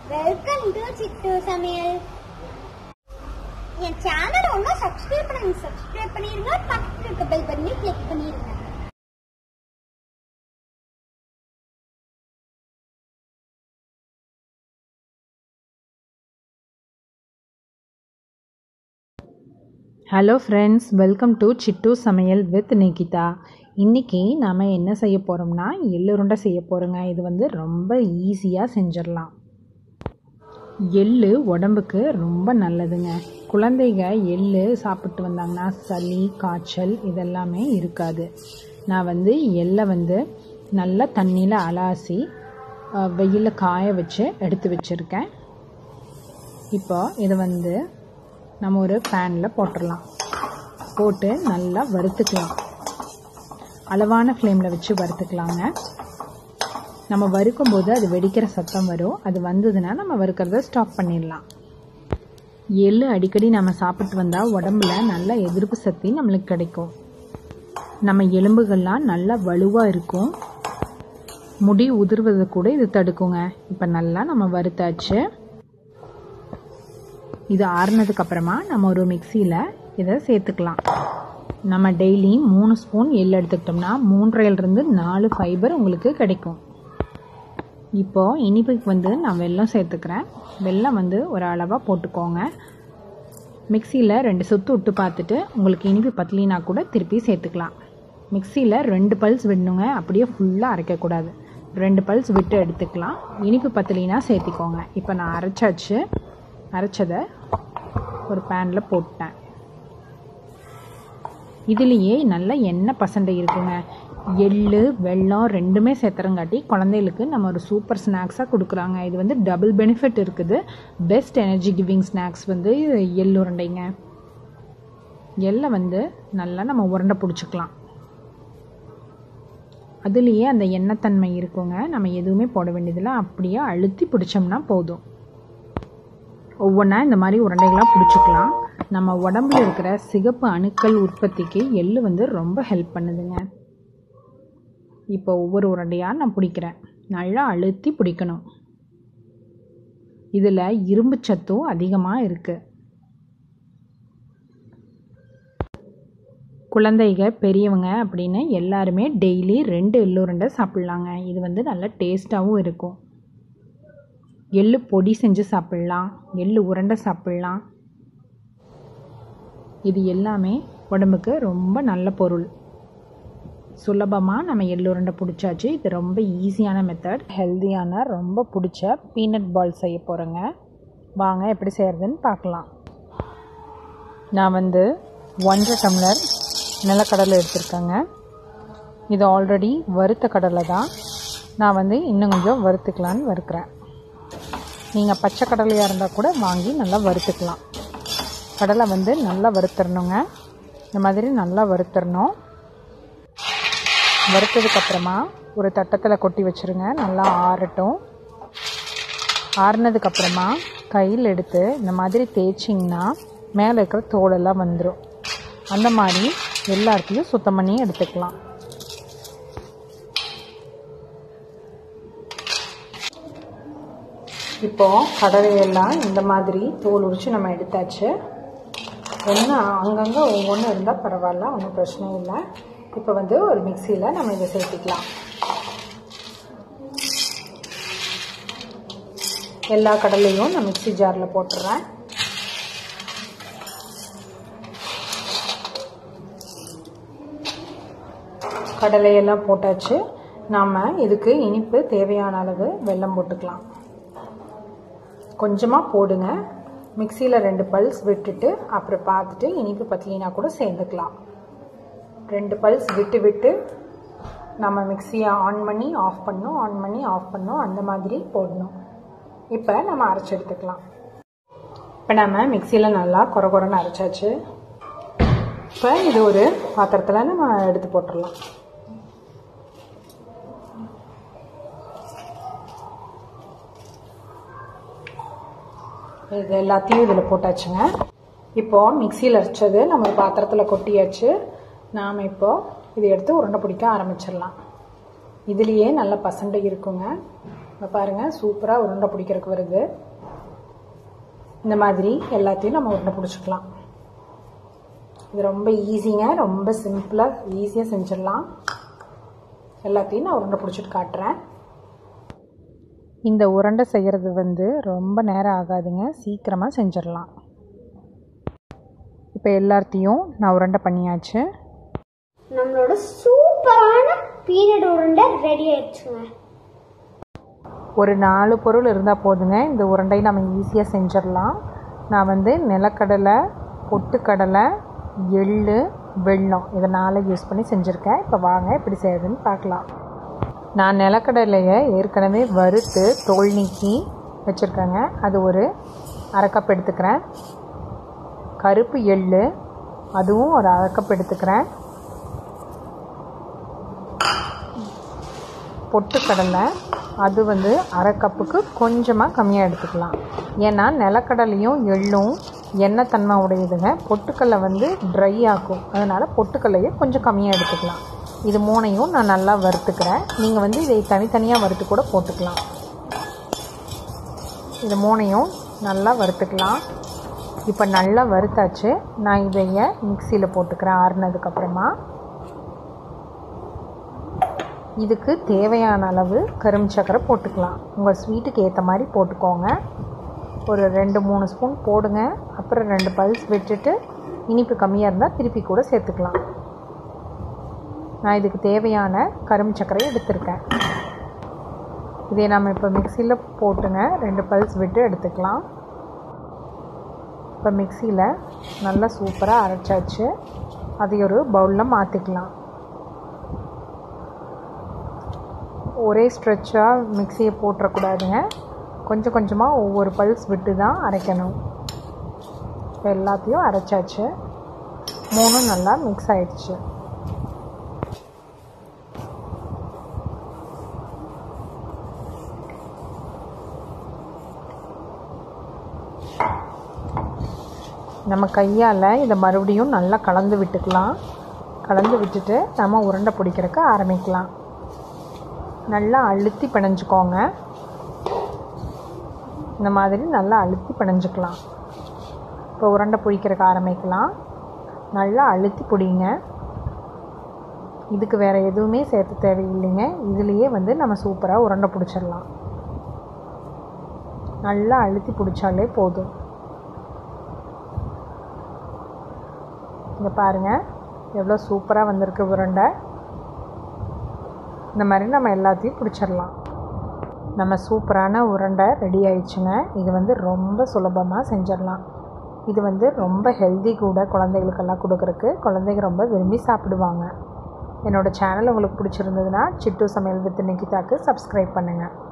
welcome to Chittu Samayal என் channel ஒன்றும் subscribe பண்ணுங்க சப்ஸ்கிரைப் பண்ணிருங்க பக்கத்துல இருக்க பெல் பண்ணி கிளிக் பண்ணிருங்க hello friends welcome to Chittu Samayal with Nikita இன்றைக்கி நாம் என்ன செய்ய போகிறோம்னா எள்ளுருண்டை செய்ய போகிறோங்க இது வந்து ரொம்ப ஈஸியாக செஞ்சிடலாம் எள்ளு உடம்புக்கு ரொம்ப நல்லதுங்க குழந்தைங்க எள்ளு சாப்பிட்டு வந்தாங்கன்னா சளி காய்ச்சல் இதெல்லாமே இருக்காது நான் வந்து எள்ளை வந்து நல்லா தண்ணியில் அலாசி வெயிலில் காய வச்சு எடுத்து வச்சுருக்கேன் இப்போ இதை வந்து நம்ம ஒரு பேனில் போட்டுடலாம் போட்டு நல்லா வறுத்துக்கலாம் அளவான ஃப்ளேமில் வச்சு வறுத்துக்கலாங்க நம்ம வறுக்கும் போது அது வெடிக்கிற சத்தம் வரும் அது வந்ததுன்னா நம்ம வறுக்கிறத ஸ்டாப் பண்ணிடலாம் எள்ளு அடிக்கடி நம்ம சாப்பிட்டு வந்தால் உடம்புல நல்ல எதிர்ப்பு சக்தி நம்மளுக்கு கிடைக்கும் நம்ம எலும்புகள்லாம் நல்லா வலுவாக இருக்கும் முடி உதிர்வதை கூட இது தடுக்குங்க இப்போ நல்லா நம்ம வறுத்தாச்சு இது ஆறுனதுக்கு அப்புறமா நம்ம ஒரு மிக்சியில் இதை சேர்த்துக்கலாம் நம்ம டெய்லி மூணு ஸ்பூன் எள் எடுத்துக்கிட்டோம்னா மூன்றையிலிருந்து நாலு ஃபைபர் உங்களுக்கு கிடைக்கும் இப்போது இனிப்புக்கு வந்து நான் வெல்லம் சேர்த்துக்கிறேன் வெல்லம் வந்து ஒரு அளவாக போட்டுக்கோங்க மிக்சியில் ரெண்டு சுற்று விட்டு பார்த்துட்டு உங்களுக்கு இனிப்பு பத்தலினா கூட திருப்பி சேர்த்துக்கலாம் மிக்சியில் ரெண்டு பல்ஸ் விடணுங்க அப்படியே ஃபுல்லாக அரைக்கக்கூடாது ரெண்டு பல்ஸ் விட்டு எடுத்துக்கலாம் இனிப்பு பத்தலினா சேர்த்திக்கோங்க இப்போ நான் அரைச்சாச்சு அரைச்சதை ஒரு பேனில் போட்டேன் இதுலேயே நல்ல எண்ணெய் பசண்டை இருக்குங்க எள்ளு வெல்லம் ரெண்டுமே சேர்த்துறங்காட்டி குழந்தைகளுக்கு நம்ம ஒரு சூப்பர் ஸ்நாக்ஸாக கொடுக்குறாங்க இது வந்து டபுள் பெனிஃபிட் இருக்குது பெஸ்ட் எனர்ஜி கிவிங் ஸ்நாக்ஸ் வந்து எள் உருண்டைங்க எள்ளை வந்து நல்லா நம்ம உருண்டை பிடிச்சிக்கலாம் அதுலேயே அந்த எண்ணெய்த்தன்மை இருக்குங்க நம்ம எதுவுமே போட வேண்டியதில்லை அப்படியே அழுத்தி பிடிச்சோம்னா போதும் ஒவ்வொன்றா இந்த மாதிரி உருண்டைகளாக பிடிச்சிக்கலாம் நம்ம உடம்புல இருக்கிற சிகப்பு அணுக்கள் உற்பத்திக்கு எள்ளு வந்து ரொம்ப ஹெல்ப் பண்ணுதுங்க இப்போ ஒவ்வொரு உருண்டையாக நான் பிடிக்கிறேன் நல்லா அழுத்தி பிடிக்கணும் இதில் இரும்பு சத்தும் அதிகமாக இருக்குது குழந்தைங்க பெரியவங்க அப்படின்னு எல்லாருமே டெய்லி ரெண்டு எள்ளுருண்டை சாப்பிட்லாங்க இது வந்து நல்ல டேஸ்ட்டாகவும் இருக்கும் எள்ளு பொடி செஞ்சு சாப்பிட்லாம் எள்ளு உருண்டை சாப்பிட்லாம் இது எல்லாமே உடம்புக்கு ரொம்ப நல்ல பொருள் சுலபமாக நம்ம எள்ளு உருண்டை பிடிச்சாச்சு இது ரொம்ப ஈஸியான மெத்தட் ஹெல்த்தியான ரொம்ப பிடிச்ச பீனட் பால் செய்ய போகிறேங்க வாங்க எப்படி செய்கிறதுன்னு பார்க்கலாம் நான் வந்து ஒன்றரை டம்ளர் நிலக்கடலை எடுத்திருக்கேங்க இது ஆல்ரெடி வறுத்த கடலை தான் நான் வந்து இன்னும் கொஞ்சம் வறுத்துக்கலான்னு வறுக்கிறேன் நீங்கள் பச்சை கடலையாக இருந்தால் கூட வாங்கி நல்லா வறுத்துக்கலாம் கடலை வந்து நல்லா வறுத்துடணுங்க இந்த மாதிரி நல்லா வறுத்துடணும் வறுத்ததுக்கப்புறமா ஒரு தட்டத்தில் கொட்டி வச்சுருங்க நல்லா ஆறட்டும் ஆறுனதுக்கப்புறமா கையில் எடுத்து இந்த மாதிரி தேய்ச்சிங்கன்னா மேலே இருக்கிற தோலெல்லாம் வந்துடும் அந்த மாதிரி எல்லாத்தையும் சுத்தம் பண்ணி எடுத்துக்கலாம் இப்போது கடலையெல்லாம் இந்த மாதிரி தோல் உரித்து நம்ம எடுத்தாச்சு என்ன அங்கங்கே ஒவ்வொன்றும் இருந்தால் பரவாயில்ல ஒன்றும் பிரச்சனை இல்லை இப்போ வந்து ஒரு மிக்சியில் நம்ம இதை சேர்த்திக்கலாம் எல்லா கடலையும் நான் மிக்சி ஜாரில் போட்டுடுறேன் கடலையெல்லாம் போட்டாச்சு நாம் இதுக்கு இனிப்பு தேவையான அளவு வெல்லம் போட்டுக்கலாம் கொஞ்சமாக போடுங்க மிக்சியில் ரெண்டு பல்ஸ் விட்டுட்டு அப்புறம் பார்த்துட்டு இனிப்பு பத்தலினா கூட சேர்ந்துக்கலாம் ரெண்டு பல்ஸ் விட்டு விட்டு நம்ம மிக்சியை ஆன் பண்ணி ஆஃப் பண்ணணும் ஆன் பண்ணி ஆஃப் பண்ணணும் அந்த மாதிரி போடணும் இப்போ நம்ம அரைச்சி எடுத்துக்கலாம் இப்போ நம்ம மிக்சியில் நல்லா குறை குறைன்னு அரைச்சாச்சு இப்போ இது ஒரு பாத்திரத்தில் நம்ம எடுத்து போட்டுடலாம் இது எல்லாத்தையும் இதில் போட்டாச்சுங்க இப்போது மிக்சியில் அரைச்சது நம்ம ஒரு பாத்திரத்தில் கொட்டியாச்சு நாம் இப்போது இதை எடுத்து உருண்டை பிடிக்க ஆரம்பிச்சிடலாம் இதுலேயே நல்ல பசண்டை இருக்குங்க இப்போ பாருங்கள் சூப்பராக உருண்டை பிடிக்கிறதுக்கு வருது இந்த மாதிரி எல்லாத்தையும் நம்ம உருண்டை பிடிச்சிக்கலாம் இது ரொம்ப ஈஸிங்க ரொம்ப சிம்பிளாக ஈஸியாக செஞ்சிடலாம் எல்லாத்தையும் நான் உருண்டை பிடிச்சிட்டு காட்டுறேன் இந்த உருண்டை செய்கிறது வந்து ரொம்ப நேரம் ஆகாதுங்க சீக்கிரமாக செஞ்சிடலாம் இப்போ எல்லாத்தையும் நான் உருண்டை பண்ணியாச்சு நம்மளோட சூப்பரான பீனட் உருண்டை ரெடி ஆயிடுச்சுங்க ஒரு நாலு பொருள் இருந்தால் போதுங்க இந்த உருண்டை நம்ம ஈஸியாக செஞ்சிடலாம் நான் வந்து நிலக்கடலை பொட்டுக்கடலை எள்ளு வெல்லம் இதை நாளை யூஸ் பண்ணி செஞ்சுருக்கேன் இப்போ வாங்க எப்படி செய்யறதுன்னு பார்க்கலாம் நான் நிலக்கடலையை ஏற்கனவே வறுத்து தோல் நீக்கி வச்சுருக்கேங்க அது ஒரு அரை கப் எடுத்துக்கிறேன் கருப்பு எள்ளு அதுவும் ஒரு அரை கப் எடுத்துக்கிறேன் பொட்டுக்கடலை அது வந்து அரை கப்புக்கு கொஞ்சமாக கம்மியாக எடுத்துக்கலாம் ஏன்னா நிலக்கடலையும் எள்ளும் எண்ணெய் தன்மை உடையதுங்க பொட்டுக்கடலை வந்து ட்ரை ஆக்கும் அதனால் பொட்டுக்கடலையை கொஞ்சம் கம்மியாக எடுத்துக்கலாம் இது மூணையும் நான் நல்லா வறுத்துக்கிறேன் நீங்கள் வந்து இதை தனித்தனியாக வறுத்து கூட போட்டுக்கலாம் இது மூணையும் நல்லா வறுத்துக்கலாம் இப்போ நல்லா வறுத்தாச்சு நான் இதைய மிக்சியில் போட்டுக்கிறேன் ஆறுனதுக்கப்புறமா இதுக்கு தேவையான அளவு கரும்பு சக்கரை போட்டுக்கலாம் உங்கள் ஸ்வீட்டுக்கு ஏற்ற மாதிரி போட்டுக்கோங்க ஒரு ரெண்டு மூணு ஸ்பூன் போடுங்க அப்புறம் ரெண்டு பல்ஸ் விட்டுட்டு இனிப்பு கம்மியாக இருந்தால் திருப்பி கூட சேர்த்துக்கலாம் நான் இதுக்கு தேவையான கரும்பு சர்க்கரை எடுத்திருக்கேன் இதை நம்ம இப்போ மிக்சியில் போட்டுங்க ரெண்டு பல்ஸ் விட்டு எடுத்துக்கலாம் இப்போ மிக்சியில் நல்லா சூப்பராக அரைச்சாச்சு அதை ஒரு பவுலில் மாற்றிக்கலாம் ஒரே ஸ்ட்ரெச்சாக மிக்சியை போட்டுறக்கூடாதுங்க கொஞ்சம் கொஞ்சமாக ஒவ்வொரு பல்ஸ் விட்டு தான் அரைக்கணும் இப்போ எல்லாத்தையும் அரைச்சாச்சு மூணும் நல்லா மிக்ஸ் ஆயிடுச்சு நம்ம கையால் இதை மறுபடியும் நல்லா கலந்து விட்டுக்கலாம் கலந்து விட்டுட்டு நம்ம உருண்டை பிடிக்கிறதுக்கு ஆரம்பிக்கலாம் நல்லா அழுத்தி பிணைஞ்சுக்கோங்க இந்த மாதிரி நல்லா அழுத்தி பிணைஞ்சுக்கலாம் இப்போ உருண்டை பிடிக்கிறதுக்கு ஆரம்பிக்கலாம் நல்லா அழுத்தி பிடிங்க இதுக்கு வேறு எதுவுமே சேர்த்து தேவையில்லைங்க இதுலேயே வந்து நம்ம சூப்பராக உருண்டை பிடிச்சிடலாம் நல்லா அழுத்தி பிடிச்சாலே போதும் இங்கே பாருங்கள் எவ்வளோ சூப்பராக வந்திருக்கு உருண்டை இந்த மாதிரி நம்ம எல்லாத்தையும் பிடிச்சிடலாம் நம்ம சூப்பரான உருண்டை ரெடி ஆயிடுச்சுங்க இது வந்து ரொம்ப சுலபமாக செஞ்சிடலாம் இது வந்து ரொம்ப ஹெல்தி கூட குழந்தைகளுக்கெல்லாம் கொடுக்குறக்கு குழந்தைங்க ரொம்ப விரும்பி சாப்பிடுவாங்க என்னோடய சேனல் உங்களுக்கு பிடிச்சிருந்ததுன்னா சிட்டு சமையல் வித் நிகிதாக்கு சப்ஸ்கிரைப் பண்ணுங்கள்